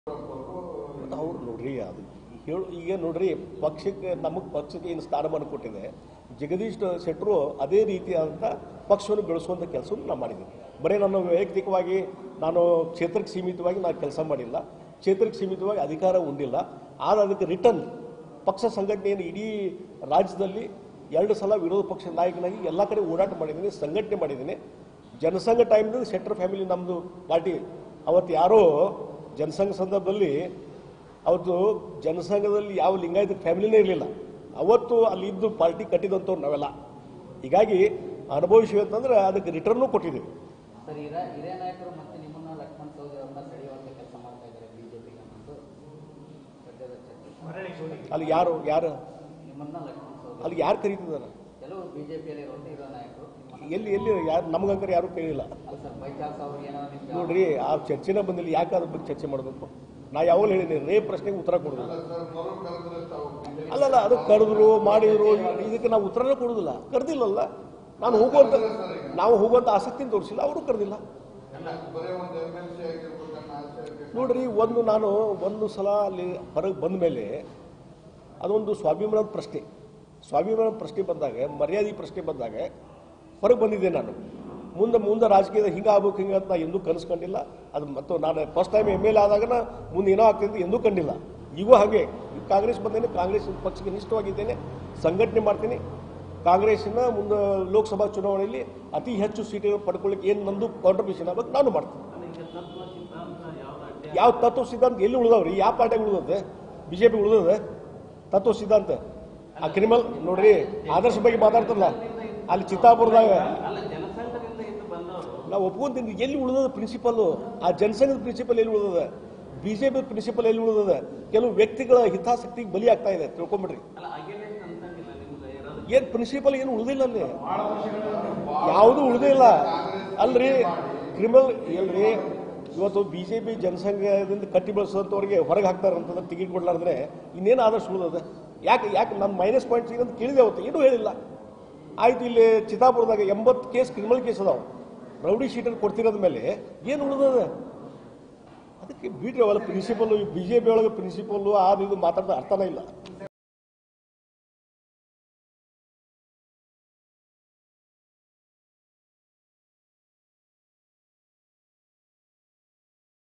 ಅವ್ರು ನೋಡ್ರಿ ಅದು ಹೇಳು ಈಗ ನೋಡ್ರಿ ಪಕ್ಷಕ್ಕೆ ನಮಗೆ ಪಕ್ಷಕ್ಕೆ ಏನು ಸ್ಥಾನಮಾನ ಕೊಟ್ಟಿದೆ ಜಗದೀಶ್ ಶೆಟ್ಟರು ಅದೇ ರೀತಿಯಾದಂಥ ಪಕ್ಷವನ್ನು ಬೆಳೆಸುವಂಥ ಕೆಲಸವನ್ನು ನಾನು ಮಾಡಿದ್ದೀನಿ ಬರೀ ನನ್ನ ವೈಯಕ್ತಿಕವಾಗಿ ನಾನು ಕ್ಷೇತ್ರಕ್ಕೆ ಸೀಮಿತವಾಗಿ ನಾನು ಕೆಲಸ ಮಾಡಿಲ್ಲ ಕ್ಷೇತ್ರಕ್ಕೆ ಸೀಮಿತವಾಗಿ ಅಧಿಕಾರ ಹೊಂದಿಲ್ಲ ಆದರೆ ಅದಕ್ಕೆ ರಿಟರ್ನ್ ಪಕ್ಷ ಸಂಘಟನೆಯನ್ನು ಇಡೀ ರಾಜ್ಯದಲ್ಲಿ ಎರಡು ಸಲ ವಿರೋಧ ಪಕ್ಷದ ನಾಯಕನಾಗಿ ಎಲ್ಲ ಕಡೆ ಓಡಾಟ ಮಾಡಿದ್ದೀನಿ ಸಂಘಟನೆ ಮಾಡಿದ್ದೀನಿ ಜನಸಂಘ ಟೈಮ್ನಲ್ಲಿ ಶೆಟ್ಟರ್ ಫ್ಯಾಮಿಲಿ ನಮ್ಮದು ಪಾರ್ಟಿ ಅವತ್ತು ಯಾರೋ ಜನಸಂಘ ಸಂದರ್ಭದಲ್ಲಿ ಅವತ್ತು ಜನಸಂಘದಲ್ಲಿ ಯಾವ ಲಿಂಗಾಯತ ಫ್ಯಾಮಿಲಿನೇ ಇರಲಿಲ್ಲ ಅವತ್ತು ಅಲ್ಲಿ ಇದ್ದು ಪಾರ್ಟಿ ಕಟ್ಟಿದಂಥವ್ರು ನಾವೆಲ್ಲ ಹೀಗಾಗಿ ಅನುಭವಿಸಿವಿ ಅಂತಂದ್ರೆ ಅದಕ್ಕೆ ರಿಟರ್ನು ಕೊಟ್ಟಿದ್ದೀವಿ ಸರ್ ಹಿರಿಯ ಹಿರಿಯ ನಾಯಕರು ಮತ್ತೆ ನಿಮ್ಮನ್ನ ಲಕ್ಷ್ಮಣ್ ಸೌದಿ ಅವ್ರನ್ನ ಸೆಳೆಯುವಂತ ಕೆಲಸ ಮಾಡ್ತಾ ಇದ್ದಾರೆ ಬಿಜೆಪಿಗೆ ಅನ್ನೋದು ಸದ್ಯದ ಚರ್ಚೆ ಅಲ್ಲಿ ಯಾರು ಯಾರು ನಿಮ್ಮನ್ನ ಲಕ್ಷ್ಮಣ್ ಸೌದಿ ಅಲ್ಲಿ ಯಾರು ಕರೀತಿದ್ದಾರೆ ಕೆಲವು ಬಿಜೆಪಿಯಲ್ಲಿ ಇರುವಂತ ಹಿರಿಯ ನಾಯಕರು ನಿಮ್ಮನ್ನ ಎಲ್ಲಿ ಎಲ್ಲಿ ಯಾರು ನಮಗಂಕರ ಯಾರೂ ಕೇಳಿಲ್ಲ ಅಲ್ಲ ಸರ್ ಬೈ ಚಾನ್ಸ್ ಅವ್ರಿಗೆ ಏನೋ ನಿಮ್ಗೆ ನೋಡ್ರಿ ಆ ಚರ್ಚೆನ ಬಂದಿಲ್ಲ ಯಾಕೆ ಅದ್ರ ಬಗ್ಗೆ ಚರ್ಚೆ ಮಾಡಬೇಕು ನಾ ಯಾವಾಗಲೂ ಹೇಳಿದ್ದೀನಿ ರೇ ಪ್ರಶ್ನೆಗೆ ಉತ್ತರ ಕೊಡೋದಿಲ್ಲ ಅಲ್ಲಲ್ಲ ಅದು ಕರೆದ್ರು ಮಾಡಿದ್ರು ಇದಕ್ಕೆ ನಾವು ಉತ್ತರನೇ ಕೊಡೋದಿಲ್ಲ ಕರೆದಿಲ್ಲಲ್ಲ ನಾನು ಹೋಗುವಂತ ನಾವು ಹೋಗುವಂತ ಆಸಕ್ತಿನ ತೋರಿಸಿಲ್ಲ ಅವರು ಕರೆದಿಲ್ಲ ನೋಡ್ರಿ ಒಂದು ನಾನು ಒಂದು ಸಲ ಅಲ್ಲಿ ಹೊರಗೆ ಬಂದ ಮೇಲೆ ಅದೊಂದು ಸ್ವಾಭಿಮಾನದ ಪ್ರಶ್ನೆ ಸ್ವಾಭಿಮಾನದ ಪ್ರಶ್ನೆ ಬಂದಾಗ ಮರ್ಯಾದೆ ಪ್ರಶ್ನೆ ಬಂದಾಗ ಹೊರಗೆ ಬಂದಿದ್ದೆ ನಾನು ಮುಂದೆ ಮುಂದೆ ರಾಜಕೀಯದ ಹಿಂಗೆ ಆಗ್ಬೇಕು ಹಿಂಗೆ ಅಂತ ನಾ ಎಂದೂ ಕನಸ್ಕೊಂಡಿಲ್ಲ ಅದು ಮತ್ತು ನಾನು ಫಸ್ಟ್ ಟೈಮ್ ಎಮ್ ಎಲ್ ಆದಾಗ ಮುಂದೆ ಏನೋ ಆಗ್ತದೆ ಅಂತ ಎಂದೂ ಕಂಡಿಲ್ಲ ಈಗೂ ಹಾಗೆ ಈಗ ಕಾಂಗ್ರೆಸ್ ಬಂದೇನೆ ಕಾಂಗ್ರೆಸ್ ಪಕ್ಷಕ್ಕೆ ನಿಷ್ಠವಾಗಿದ್ದೇನೆ ಸಂಘಟನೆ ಮಾಡ್ತೀನಿ ಕಾಂಗ್ರೆಸ್ಸಿನ ಮುಂದೆ ಲೋಕಸಭಾ ಚುನಾವಣೆಯಲ್ಲಿ ಅತಿ ಹೆಚ್ಚು ಸೀಟು ಪಡ್ಕೊಳ್ಳಿಕ್ಕೆ ಏನು ನಂದು ಕಾಂಟ್ರಿಬ್ಯೂಷನ್ ಆಗ್ಬೇಕು ನಾನು ಮಾಡ್ತೀನಿ ಯಾವ ತತ್ವ ಸಿದ್ಧಾಂತ ಎಲ್ಲಿ ಉಳಿದವ್ರಿ ಯಾವ ಪಾರ್ಟಿಗೆ ಉಳಿದದೆ ಬಿಜೆಪಿ ಉಳಿದದೆ ತತ್ವ ಸಿದ್ಧಾಂತ ಆ ಕ್ರಿಮಿನಲ್ ನೋಡ್ರಿ ಆದರ್ಶ ಬಗ್ಗೆ ಮಾತಾಡ್ತಾರಲ್ಲ ಅಲ್ಲಿ ಚಿತ್ತಾಪುರದಾಗ ನಾವು ಒಪ್ಕೊಂತೀನಿ ಎಲ್ಲಿ ಉಳಿದದ ಪ್ರಿನ್ಸಿಪಲ್ ಆ ಜನಸಂಘದ ಪ್ರಿನ್ಸಿಪಲ್ ಎಲ್ಲಿ ಉಳಿದದ ಬಿಜೆಪಿ ಪ್ರಿನ್ಸಿಪಲ್ ಎಲ್ಲಿ ಉಳಿದದ ಕೆಲವು ವ್ಯಕ್ತಿಗಳ ಹಿತಾಸಕ್ತಿಗೆ ಬಲಿ ಆಗ್ತಾ ಇದೆ ತಿಳ್ಕೊಂಬಿಡ್ರಿ ಏನ್ ಪ್ರಿನ್ಸಿಪಲ್ ಏನು ಉಳಿದಿಲ್ಲ ಅಲ್ಲಿ ಯಾವುದು ಉಳಿದಿಲ್ಲ ಅಲ್ರಿ ಕ್ರಿಮಿನಲ್ ಎಲ್ರಿ ಇವತ್ತು ಬಿಜೆಪಿ ಜನಸಂಘದಿಂದ ಕಟ್ಟಿ ಬೆಳೆಸೋಂಥವ್ರಿಗೆ ಹೊರಗೆ ಹಾಕ್ತಾರೆ ಅಂತಂದ್ರೆ ಟಿಕೆಟ್ ಕೊಡ್ಲಾರ್ದ್ರೆ ಇನ್ನೇನು ಆದಷ್ಟು ಉಳಿದದ ಯಾಕೆ ಯಾಕೆ ನಮ್ಮ ಮೈನಸ್ ಪಾಯಿಂಟ್ ಸಿಗಂತ ಕೇಳಿದೆ ಅವತ್ತು ಏನೂ ಹೇಳಿಲ್ಲ ಆಯ್ತು ಇಲ್ಲಿ ಚಿತ್ತಾಪುರದಾಗ ಎಂಬತ್ತು ಕೇಸ್ ಕ್ರಿಮಿನಲ್ ಕೇಸ್ ಅದಾವ ರೌಡಿ ಶೀಟರ್ ಕೊಡ್ತಿರೋದ ಮೇಲೆ ಏನು ಉಳಿದದ ಅದಕ್ಕೆ ಬಿಟ್ರೆ ಅವೆಲ್ಲ ಪ್ರಿನ್ಸಿಪಲ್ ಬಿ ಜೆ ಪಿ ಒಳಗೆ ಪ್ರಿನ್ಸಿಪಲ್ಲು ಅದು ಇದು ಮಾತಾಡೋದು ಅರ್ಥನೇ ಇಲ್ಲ